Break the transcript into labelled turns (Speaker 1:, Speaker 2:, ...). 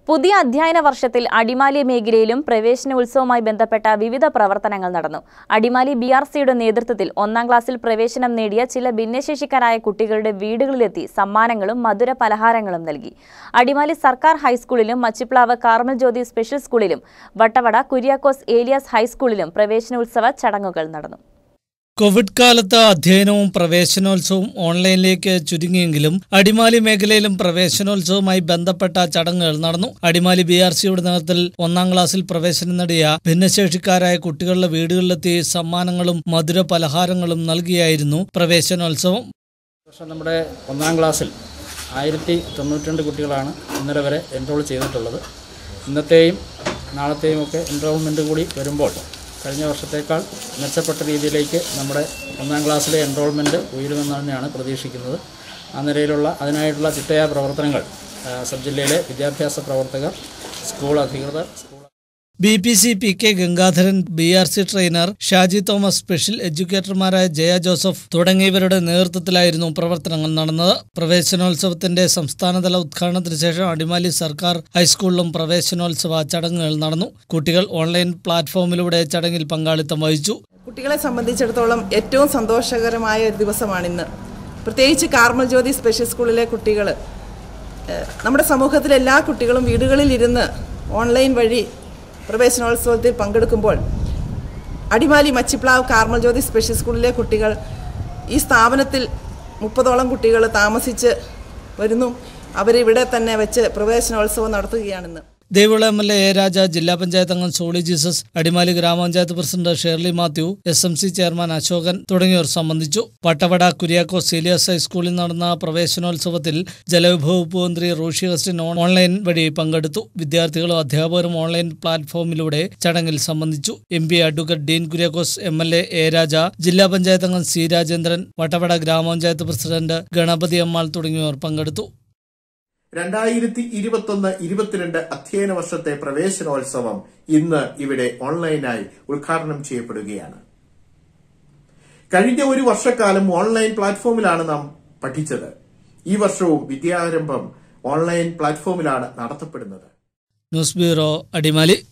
Speaker 1: പുതിയ അധ്യയന വർഷത്തിൽ അടിമാലി മേഖലയിലും പ്രവേശനോത്സവവുമായി ബന്ധപ്പെട്ട വിവിധ പ്രവർത്തനങ്ങൾ നടന്നു അടിമാലി ബി ആർ സിയുടെ നേതൃത്വത്തിൽ ഒന്നാം ക്ലാസ്സിൽ പ്രവേശനം നേടിയ ചില ഭിന്നശേഷിക്കാരായ കുട്ടികളുടെ വീടുകളിലെത്തി സമ്മാനങ്ങളും മധുര പലഹാരങ്ങളും നൽകി അടിമാലി സർക്കാർ ഹൈസ്കൂളിലും മച്ചിപ്ലാവ് കാർമൽ ജ്യോതി സ്പെഷ്യൽ സ്കൂളിലും വട്ടവട കുര്യാക്കോസ് ഏലിയാസ് ഹൈസ്കൂളിലും പ്രവേശനോത്സവ ചടങ്ങുകൾ നടന്നു
Speaker 2: കോവിഡ് കാലത്ത് അധ്യയനവും പ്രവേശനോത്സവവും ഓൺലൈനിലേക്ക് ചുരുങ്ങിയെങ്കിലും അടിമാലി മേഖലയിലും പ്രവേശനോത്സവവുമായി ബന്ധപ്പെട്ട ചടങ്ങുകൾ നടന്നു അടിമാലി ബി ആർ സിയുടെ നേതൃത്വത്തിൽ ഒന്നാം ക്ലാസ്സിൽ പ്രവേശനം നേടിയ ഭിന്നശേഷിക്കാരായ കുട്ടികളുടെ വീടുകളിലെത്തി സമ്മാനങ്ങളും മധുര പലഹാരങ്ങളും നൽകിയായിരുന്നു പ്രവേശനോത്സവം
Speaker 3: പക്ഷേ നമ്മുടെ ഒന്നാം ക്ലാസ്സിൽ ആയിരത്തി തൊണ്ണൂറ്റിരണ്ട് കുട്ടികളാണ് ഇന്നലെ വരെ എൻറോൾ ചെയ്തിട്ടുള്ളത് ഇന്നത്തെയും നാളത്തെയും ഒക്കെ എൻറോൾമെൻറ്റ് കൂടി വരുമ്പോൾ കഴിഞ്ഞ വർഷത്തേക്കാൾ മെച്ചപ്പെട്ട രീതിയിലേക്ക് നമ്മുടെ ഒന്നാം ക്ലാസ്സിലെ എൻറോൾമെൻറ്റ് ഉയരുമെന്ന് തന്നെയാണ് പ്രതീക്ഷിക്കുന്നത് ആ നിലയിലുള്ള അതിനായിട്ടുള്ള ചിട്ടയായ പ്രവർത്തനങ്ങൾ ആ, സബ് ജില്ലയിലെ വിദ്യാഭ്യാസ പ്രവർത്തകർ സ്കൂൾ അധികൃതർ school
Speaker 2: B P C P K Gangadharan B R C trainer Shaji Thomas special എഡ്യൂക്കേറ്റർമാരായ ജയ ജോസഫ് തുടങ്ങിയവരുടെ നേതൃത്വത്തിലായിരുന്നു പ്രവർത്തനങ്ങൾ നടന്നത് പ്രവേശനോത്സവത്തിന്റെ സംസ്ഥാനതല ഉദ്ഘാടനത്തിന് ശേഷം അടിമാലി സർക്കാർ ഹൈസ്കൂളിലും പ്രവേശനോത്സവ ചടങ്ങുകൾ നടന്നു കുട്ടികൾ ഓൺലൈൻ പ്ലാറ്റ്ഫോമിലൂടെ ചടങ്ങിൽ പങ്കാളിത്തം വഹിച്ചു
Speaker 4: കുട്ടികളെ സംബന്ധിച്ചിടത്തോളം ഏറ്റവും സന്തോഷകരമായ ഒരു ദിവസമാണിന്ന് പ്രത്യേകിച്ച് കാർമൽ ജ്യോതി സ്പെഷ്യൽ സ്കൂളിലെ കുട്ടികൾ നമ്മുടെ സമൂഹത്തിലെ എല്ലാ കുട്ടികളും വീടുകളിലിരുന്ന് ഓൺലൈൻ വഴി പ്രവേശനോത്സവത്തിൽ പങ്കെടുക്കുമ്പോൾ അടിമാലി മച്ചിപ്ലാവ് കാർമൽ ജ്യോതി സ്പെഷ്യൽ സ്കൂളിലെ കുട്ടികൾ ഈ സ്ഥാപനത്തിൽ മുപ്പതോളം കുട്ടികൾ താമസിച്ച് വരുന്നു അവരിവിടെ തന്നെ വെച്ച് പ്രവേശനോത്സവം നടത്തുകയാണിന്ന്
Speaker 2: ദേവിള M L A A Raja ജില്ലാ പഞ്ചായത്ത് അംഗം സോളി ജീസസ് അടിമാലി ഗ്രാമപഞ്ചായത്ത് president Shirley Mathew S M C chairman Ashokan തുടങ്ങിയവർ സംബന്ധിച്ചു വട്ടവട കുര്യാക്കോസ് സീലിയസ് ഹൈസ്കൂളിൽ നടന്ന പ്രവേശനോത്സവത്തിൽ ജലവിഭവ വകുപ്പ് മന്ത്രി റോഷി അഗസ്റ്റിൻ ഓൺ- ഓൺലൈൻ വഴി പങ്കെടുത്തു വിദ്യാർത്ഥികളും അധ്യാപകരും ഓൺലൈൻ പ്ലാറ്റ്ഫോമിലൂടെ ചടങ്ങിൽ സംബന്ധിച്ചു M P advocate Dean Kuriakose M L A A Raja ജില്ലാ പഞ്ചായത്ത് അംഗം സി രാജേന്ദ്രൻ വട്ടവട ഗ്രാമപഞ്ചായത്ത് പ്രസിഡന്റ് ഗണപതി അമ്മാൾ തുടങ്ങിയവർ പങ്കെടുത്തു
Speaker 5: രണ്ടായിരത്തി ഇരുപത്തൊന്ന് ഇരുപത്തിരണ്ട് അധ്യയന വർഷത്തെ പ്രവേശനോത്സവം ഇന്ന് ഇവിടെ ഓൺലൈനായി ഉദ്ഘാടനം ചെയ്യപ്പെടുകയാണ് കഴിഞ്ഞ ഒരു വർഷക്കാലം ഓൺലൈൻ പ്ലാറ്റ്ഫോമിലാണ് നാം പഠിച്ചത് ഈ വർഷവും വിദ്യാരംഭം ഓൺലൈൻ പ്ലാറ്റ്ഫോമിലാണ് നടത്തപ്പെടുന്നത്
Speaker 2: ന്യൂസ് ബ്യൂറോ അടിമാലി